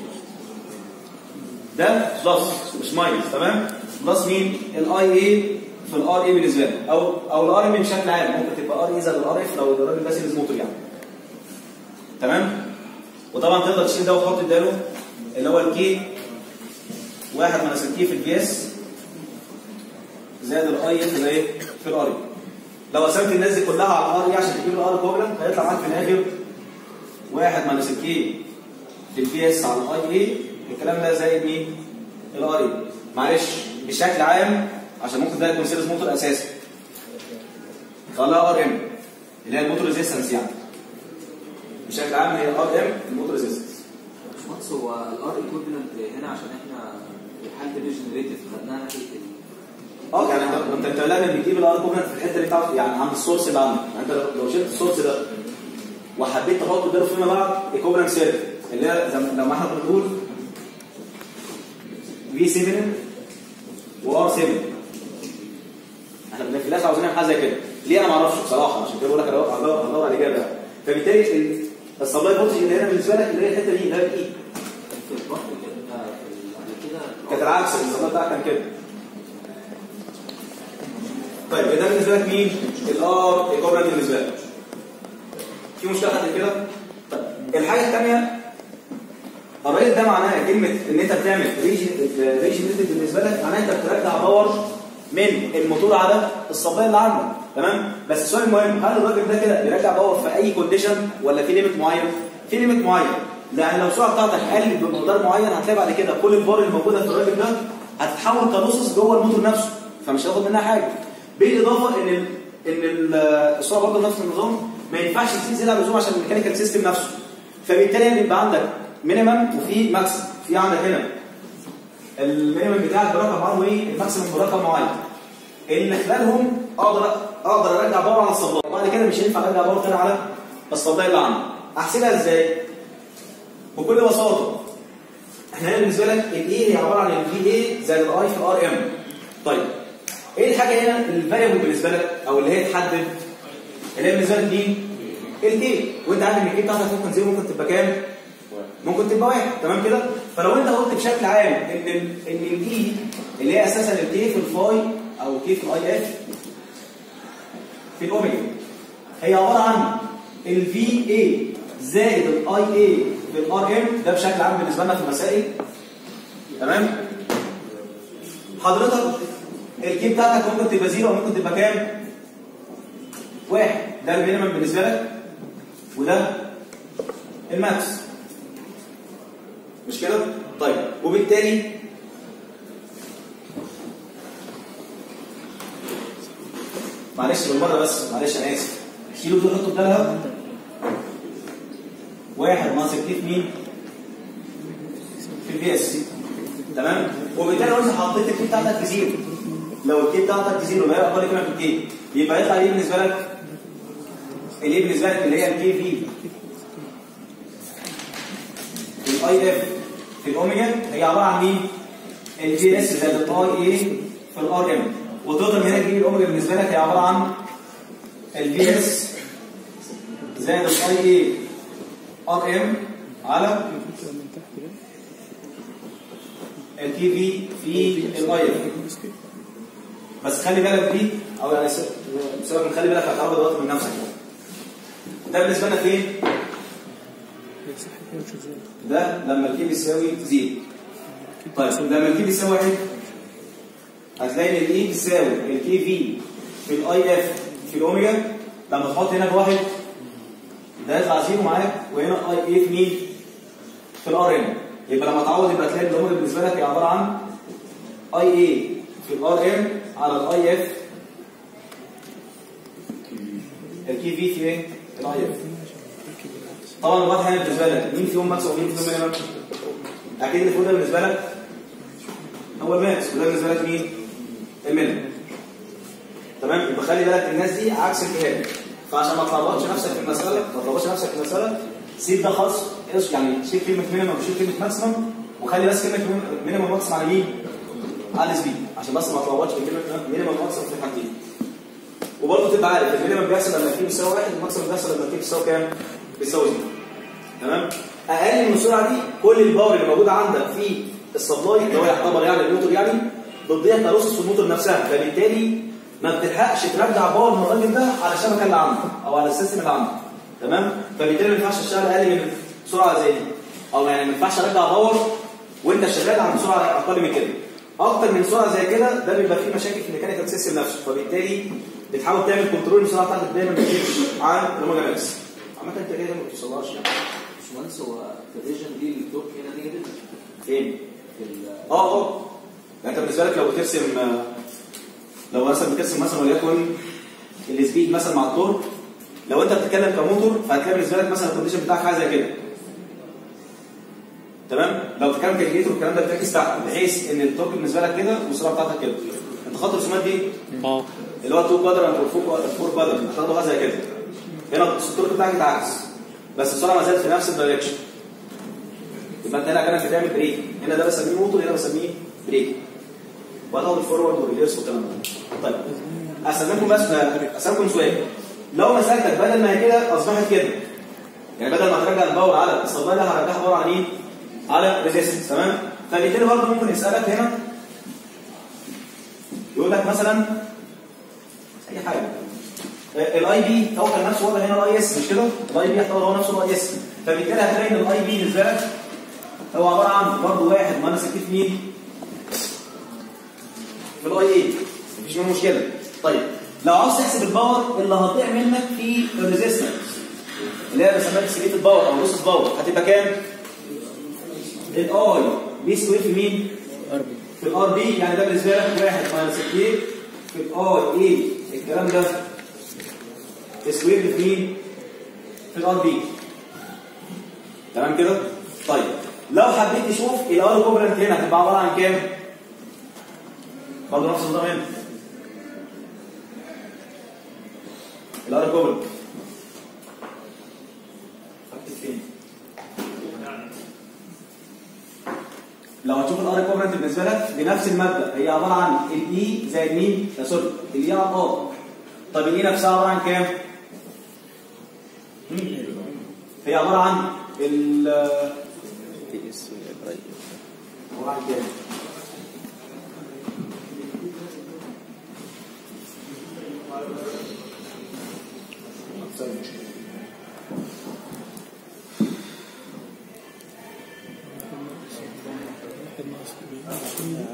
ده بلس مش ماينس تمام بلس مين الاي اي في الار اي بالنسبه لك او او الار ام بشكل عام ممكن تبقى ار اي زائد الار اف لو الراجل ده سيريز موتور يعني تمام وطبعا تقدر تشيل ده وتحط اداله اللي هو الكي واحد من الكي في البي اس زائد الاي في الايه في الار لو قسمت الناس دي كلها على الار عشان تجيب الار كوبلنت هيطلع معاك في الاخر واحد ماينس الكي في البي اس على الاي اي الكلام ده زائد مين؟ الار اي معلش بشكل عام عشان ممكن ده يكون سيريس موتور اساسي خلاها ار ام اللي هي الموتور ريزيستنس يعني بشكل عام هي ار ام الموتور ريزيستنس باشمهندس هو الار ايكويفالنت هنا عشان احنا في حاله الريجنريتيف خدناها ناحيه ال- اه يعني انت انت انت لازم بتجيب الار كوبلنت في الحته اللي بتاعته يعني عند السورس اللي عندك يعني انت لو- لو شلت السورس ده وحبيت تحط ده فيما بعد ايكوبلنت سيركت اللي هي زي ما- لما احنا بنقول في 7 وار 7 احنا بن- في الاخر عاوزين نعمل حاجه زي كده ليه انا ما اعرفش بصراحه عشان كده بقول لك انا هدور هدور على الاجابه فبالتالي ال- السبلاي فولتج اللي هنا بالنسبه لك اللي هي الحته دي ده الاي في البحر كده في ال- قبل كده كانت العكس السبلاي بتاعك كان كده طيب ده بالنسبه لك مين؟ الار ايكوبلنت بالنسبه لك في مشكله حد كده؟ طيب الحاجه الثانيه الراجل ده معناها كلمه ان انت بتعمل ريجنريتيف بالنسبه لك معناها انت بترجع باور من الموتور على الصبايه اللي عندك تمام بس السؤال المهم هل الراجل ده كده بيرجع باور في اي كونديشن ولا في ليميت معين في ليميت معين لان لو السرعه بتاعتك قلت بمقدار معين هتلاقي بعد كده كل البار الموجوده في الراجل ده هتتحول كلوسس جوه الموتور نفسه فمش هياخد منها حاجه بالاضافه ان ال ان ال- السرعه برضه نفس النظام ما ينفعش تزيد زياده عن اللزوم عشان الميكانيكال سيستم نفسه فبالتالي بيبقى عندك مينيمم وفي ماكسيمم في عندك هنا المينيمم بتاعك برقم معين والماكسيمم برقم معين اللي خلالهم اقدر اقدر ارجع باور على الصبايه وبعد كده مش هينفع ارجع باور تاني على الصبايه اللي عندي احسبها ازاي بكل بساطه احنا هنا بالنسبه لك الاي هي عباره عن الفي اي زائد الاي في الار ام طيب ايه الحاجه هنا الفاريبل بالنسبه لك او اللي هي تحدد اللي هي بالنسبه لك مين الكي وانت عارف ان الكي بتاعتك ممكن زيرو ممكن تبقى كام ممكن تبقى واحد تمام كده فلو انت قلت بشكل عام ان ال ان الاي اللي هي اساسا الكي في الفاي او كي في الاي اف في الاوميجا هي عباره عن الفي اي زائد الاي اي في الار ام ده بشكل عام بالنسبه لنا في المسائل تمام حضرتك الكي بتاعتك ممكن تبقى زيرو او ممكن تبقى كام واحد ده المينيمم بالنسبه لك وده الماكس مش كده طيب وبالتالي معلش بالمره بس معلش انا اسف شيلوا دول حطوا بدالها واحد ناقص الكيف مين في البي اس تمام وبالتالي لو انت حطيت الكيف بتاعتك في زيرو لو الكيف بتاعتك في زيرو ما هي اقل كلمه في الكيف يبقى يطلع ايه بالنسبه لك الايه بالنسبه لك اللي هي الكي في الاي اف في الاوميجا هي عباره عن مين الجي اس زائد الاي اي في الار ام وتقدر من هنا تجيب الاوميجا بالنسبه لك هي عباره عن الفي اس زائد الاي اي ار ام على من تحت كده الكي في في الاي اف بس خلي بالك دي او يعني س- سيبك من خلي بالك هتعرض دلوقتي من نفسك ده بالنسبه لنا فين؟ هي صح كده مش ازاي ده لما الكي بيساوي زيرو طيب لما الكي بيساوي واحد هتلاقي ان الاي بيساوي الكي في في الاي اف في الاوميجا لما تحط هنا بواحد ده يطلع زيرو معاك وهنا اي اي في مين؟ في الار ام يبقى لما تعوض يبقى تلاقي الاوميجا بالنسبه لك هي عباره عن اي اي في الار ام على الاي اف الكي في في ايه؟ الاي اف طبعا واضح هنا بالنسبه لك مين فيهم ماكس ومين فيهم مينيمم؟ اكيد اللي فوق ده بالنسبه لك هو الماكس وده بالنسبه لك مين؟ المينيمم تمام يبقى خلي بالك الناس دي عكس الكتاب فعشان ما تلخبطش نفسك في المساله ما تلخبطش نفسك في المساله سيب ده خالص إيش يعني شيل كلمه مينيمم وشيل كلمه ماكسيمم وخلي بس كلمه مينيمم ماكسيمم على مين؟ على السبيد عشان بس ما تلخبطش في كلمه مينيمم ماكسيمم في الحالتين وبرضه تبقى عارف المينيمم بيحصل لما الكي بيساوي واحد والماكسيمم بيحصل لما الكي بيساوي كام؟ بيساوي زيرو تمام؟ اقل من السرعه دي كل الباور اللي موجود عندك في السبلاي اللي هو يعتبر يعني الموتور يعني بتضيع تروسس في الموتور نفسها فبالتالي ما بتلحقش ترجع باور من الراجل ده على الشبكه اللي عندك او على السيستم اللي عندك تمام فبالتالي ما ينفعش تشتغل اقل من سرعه زي دي او يعني ما ينفعش ارجع باور وانت شغال عند سرعه اقل من كده اكتر من سرعه زي كده ده بيبقى فيه مشاكل في الميكانيكال سيستم نفسه فبالتالي بتحاول تعمل كنترول السرعه بتاعتك دايما ما تزيدش عن الاوميجا ماكس عامه انت كده ما بتوصلهاش يعني باشمهندس هو في الريجن دي التورك هنا نيجاتيف فين؟ في ال- اه اه يعني انت بالنسبه لك لو بترسم لو مثلا بترسم مثلا وليكن السبيد مثلا مع التورك لو انت بتتكلم كموتور فهتلاقي بالنسبه لك مثلا الكونديشن بتاعك حاجه زي كده تمام لو بتتكلم كالكليتور الكلام ده بتركز تحت بحيث ان التورك بالنسبه لك كده والسرعه بتاعتك كده انت خط الرسومات دي اه اللي هو 2 كوادرانت والفور كوادرانت هتاخده حاجه زي كده هنا التورك بتاعك اتعكس بس السرعه ما زالت في نفس الدايركشن يبقى انت هنا كانك بتعمل بريك هنا ده بسميه موتور هنا بسميه بريك وهتاخد الفورورد والريفيرس والكلام ده طيب اسالكم بس اسالكم سؤال لو مسالتك بدل ما هي كده اصبحت كده يعني بدل ما ترجع الباور على السبلاي ده هرجعها باور على مين؟ على ريزيستنس تمام؟ فبالتالي برضه ممكن يسالك هنا يقول لك مثلا اي حاجه الاي بي توقع نفسه وضع هنا الاي اس مش كده؟ الاي بي يعتبر هو نفسه الاي اس فبالتالي هتلاقي ان الاي بي بالنسبه لك هو عباره عن برضه واحد ماينس الكيف مين؟ في الاي اي مفيش منه مشكله طيب لو عاوز تحسب الباور اللي هتضيع منك في الريزيستنس اللي هي بنسميها اكسليتد باور او لوسس باور هتبقى كام؟ الاي بي سكوير في مين؟ في الار بي يعني ده بالنسبه لك واحد ماينس الكي في الاي اي الكلام ده سكوير في مين؟ في الار بي تمام كده؟ طيب لو حبيت تشوف الار كوبرنت هنا هتبقى عباره عن كام؟ برضه نفس النظام هنا الار كوبرنت اكتب فين؟ لو هتشوف الار كوبرنت بالنسبه لك بنفس المبدا هي عباره عن الاي زائد مين؟ لا سوري الاي على الار طب الاي نفسها عباره عن كام؟ مم. هي عباره عن ال عباره عن كام؟ واحد ناقص كبير.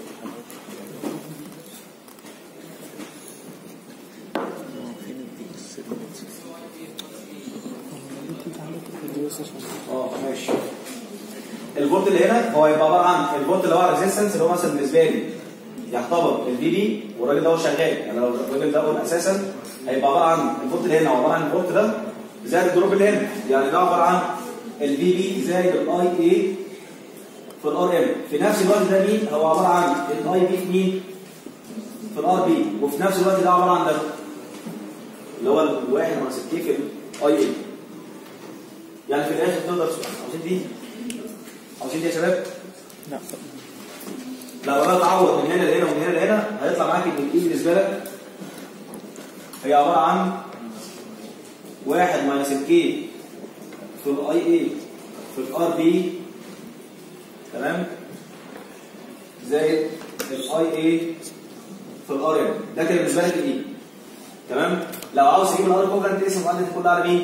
اه ماشي الفولت اللي هنا هو يبقى عباره عن الفولت اللي هو الريزيستنس اللي هو مثلا بالنسبه لي يعتبر الفي بي والراجل ده هو شغال يعني لو الراجل ده هو اساسا هيبقى عباره عن الفولت اللي هنا هو عباره عن الفولت ده زائد الدروب اللي هنا يعني ده عباره عن الفي بي زائد الاي اي في الار ام في نفس الوقت ده مين هو عباره عن الاي بي في مين في الار بي وفي نفس الوقت ده عباره عن ده اللي هو الواحد مع 60 في الاي اي يعني في الاخر تقدر عاوزين دي عاوزين دي يا شباب لا لو انا اتعوض من هنا لهنا ومن هنا لهنا هيطلع معاك ان الاي بالنسبه لك هي عباره عن واحد ماينس الكي في الاي اي في الار بي تمام زائد الاي اي في الار ام ده كده بالنسبه لك الاي تمام لو عاوز تجيب الار كوفرنت اسم المعدل دي كلها على مين؟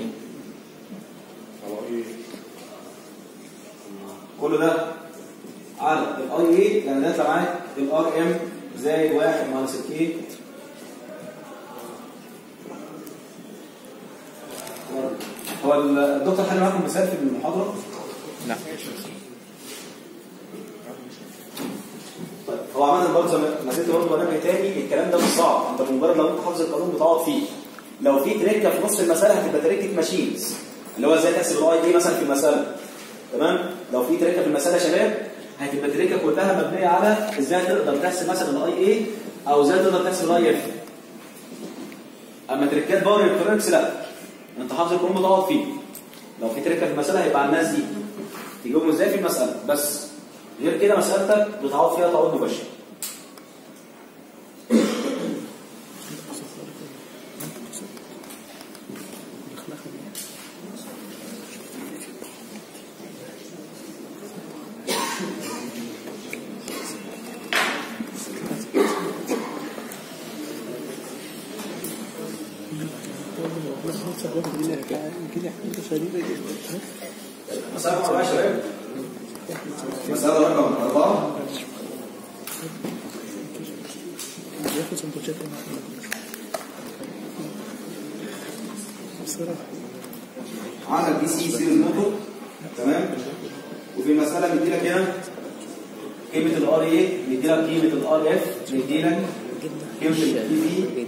على ايه كله ده على الاي اي يعني ده يطلع معاك الار ام زائد 1 ناقص الكي هو الدكتور حل معاكم مثال في المحاضره؟ لا طيب هو عمل برضه زي ما زلت برضه بنبه تاني الكلام ده مش صعب انت مجرد لو انت حافظ القانون بتقعد فيه لو في تريكه في نص المساله هتبقى تريكه ماشينز اللي هو ازاي تحسب الاي اي مثلا في المساله تمام لو في تريكه في المساله يا شباب هتبقى التريكه كلها مبنيه على ازاي تقدر تحسب مثلا الاي اي او ازاي تقدر تحسب الاي اف اما تريكات باور الكترونكس لا انت حافظ القانون بتقعد فيه لو في تريكه في المساله هيبقى على الناس دي تجيبهم ازاي في المساله بس غير كده مسألتك بتعوض فيها تعويض مباشر كده حاجة شديدة جدا مسألة رقم أربعة يا شباب مسألة رقم أربعة بياخد سندوتشات بصراحة عندك دي سي سيريز موتور تمام وفي المسألة مديلك هنا قيمة الار اي مديلك قيمة الار اف مديلك قيمة البي في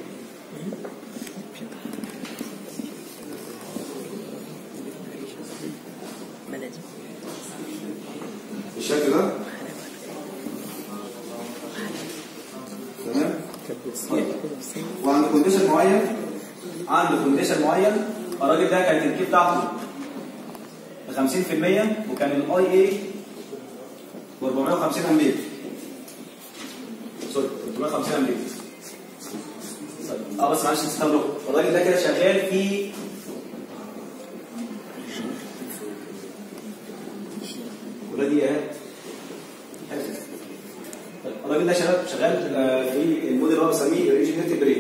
بالشكل ده تمام كانت بتصيح كده بس وعند كونديشن معين عند كونديشن معين الراجل ده كانت الكي بتاعته ب 50% وكان الاي اي ب 450 امبير سوري 350 امبير طيب، اه بس معلش نسيت اقول الراجل ده كده شغال في ولا دي اهي طيب، الراجل ده شغال شغال آه، في الموديل اللي هو بسميه ريجنريتيف بريك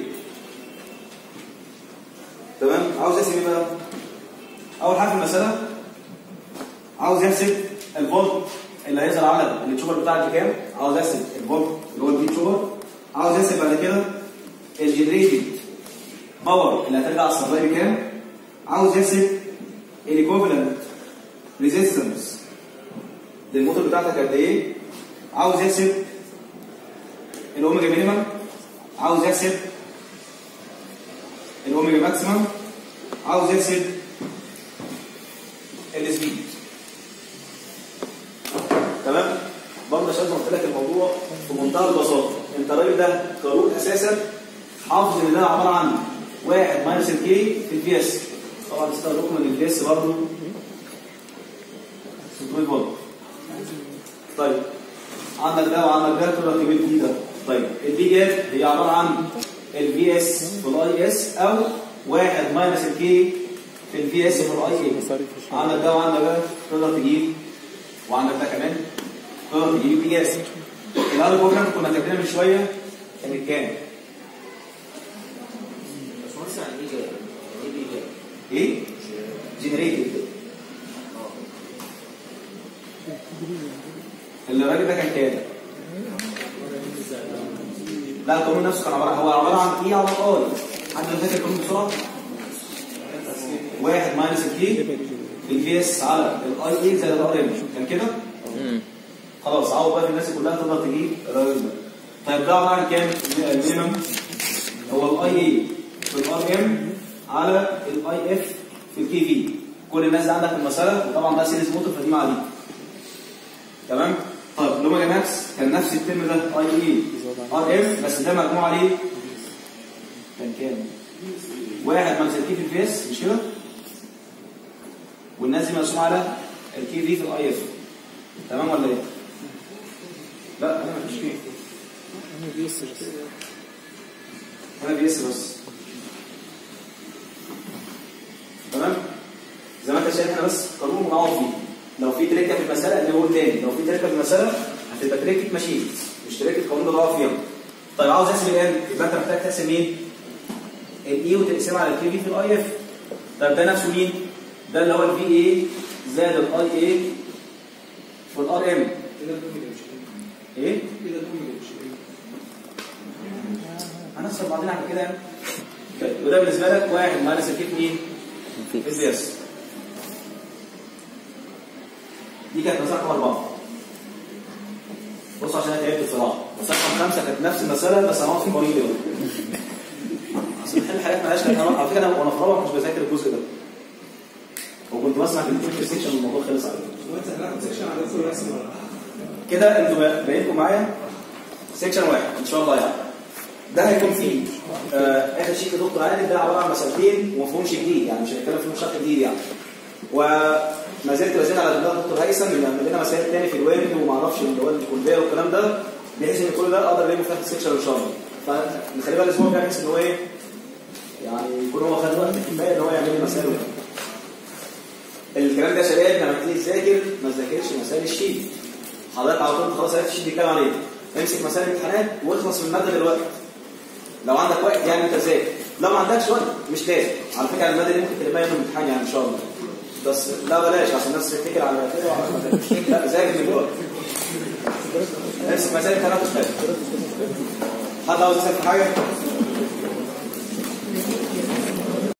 تمام عاوز يحسب ايه بقى اول حاجه في المساله عاوز يحسب الفولت اللي هيظهر على التشوبر بتاعك بكام عاوز يحسب الفولت اللي هو البي تشوبر عاوز يحسب بعد كده الجنريتد باور اللي هترجع على السبلاي بكام عاوز يحسب الايكوفالنت ريزيستنس للموتور بتاعتك قد ايه عاوز يحسب الاوميجا مينيمم عاوز يحسب الاوميجا ماكسيمم عاوز يحسب السبيد تمام برضه عشان ما قلت لك الموضوع في منتهى البساطه انت الراجل ده قانون اساسا حافظ ان ده عباره عن 1 ماينس الكي في البي اس طبعا استخدمكم من البي اس برضه 600 فولت طيب عندك ده وعندك ده تقدر تجيب البي ده طيب البي جاب هي عباره عن البي اس في الاي اس او 1 ماينس الكي في البي اس في الاي اي مصاريف الشغل عندك ده وعندك ده تقدر تجيب وعندك ده كمان تقدر تجيب البي اس الهارد بروجرام كنا كاتبينها من شويه كانت كام؟ باشمهندس يعني ايه جاي؟ يعني ايه جاي؟ ايه؟ جنريتد الراجل ده كان كام؟ لا القانون نفسه كان عباره هو عباره عن ايه على اي حد فاكر القانون بسرعه؟ واحد ماينس الكي الفي اس على الاي اي زائد الار ام كان كده؟ خلاص عوض بقى في الناس كلها تقدر تجيب الراجل ده طيب ده عباره عن كام؟ المينيمم هو الاي اي في الار ام على الاي اف في الكي في كل الناس اللي عندك في المساله وطبعا ده سيريز موتور فدي مع دي تمام طيب لوميجا ماكس كان نفس الترم ده اي اي ار ام بس ده مجموع عليه كان كام؟ واحد ماكس الكي في الفيس مش كده؟ والناس دي مقسومه على الكي في في الاي اف تمام ولا ايه؟ لا انا مفيش كي انا بيس بس انا بيس بس تمام زي ما انت شايف احنا بس قانون منعوض فيه لو في تريكه في المساله اللي هو تاني لو في تريكه في المساله هتبقى تريكه ماشين مش تريكه قانون بضاعه فيها طيب عاوز احسب الان يبقى انت محتاج تحسب مين؟ الاي وتقسمها على الكي في في الاي اف طيب ده نفسه مين؟ ده اللي هو الفي اي زائد الاي اي في الار ام كده الدنيا مش ايه؟ كده الكوميدي هنخسر بعدين على كده يعني طيب، وده بالنسبه لك واحد ماينس الكيف مين؟ مفيش اس دي كانت مسألة رقم أربعة بص عشان أنا تعبت بصراحة مسألة رقم خمسة كانت نفس المسألة بس أنا في قريب دلوقتي أصل بنحل حاجات مالهاش كانت على فكرة أنا وأنا في رابعة كنت بذاكر الجزء ده وكنت بسمع كلمتين في السكشن والموضوع خلص على كده وانت هناخد سكشن على كل رسم كده انتوا باقيينكم معايا سيكشن واحد ان شاء الله يعني ده هيكون فيه آه اخر شيء دكتور عادل ده عباره عن مسألتين وما فيهمش جديد يعني مش هنتكلم فيهم بشكل جديد يعني وما زلت بزيد على دماغ دكتور هيثم اللي عمل لنا مسائل تاني في الويب وما اعرفش اللي هو الكليه والكلام ده بحيث ان كل ده اقدر الاقيه في اخر السيكشن ان شاء الله فنخلي بقى الاسبوع الجاي بحيث ان هو ايه يعني يكون هو خد وقت كفايه ان هو يعمل لي مسائل وكده. الكلام ده يا شباب لما تيجي تذاكر ما تذاكرش مسائل الشيت حضرتك على طول خلاص عرفت الشيت بيتكلم عليه امسك مسائل الامتحانات واخلص من الماده دلوقتي لو عندك وقت يعني انت ذاكر لو ما عندكش وقت مش لازم على فكره الماده دي ممكن تلاقيها يوم الامتحان يعني ان شاء الله بس لا بلاش عشان الناس تفتكر على كده وعلى كده لا ذاكر من دلوقتي امسك مسائل الامتحانات واشتغل حد عاوز يسال في حاجه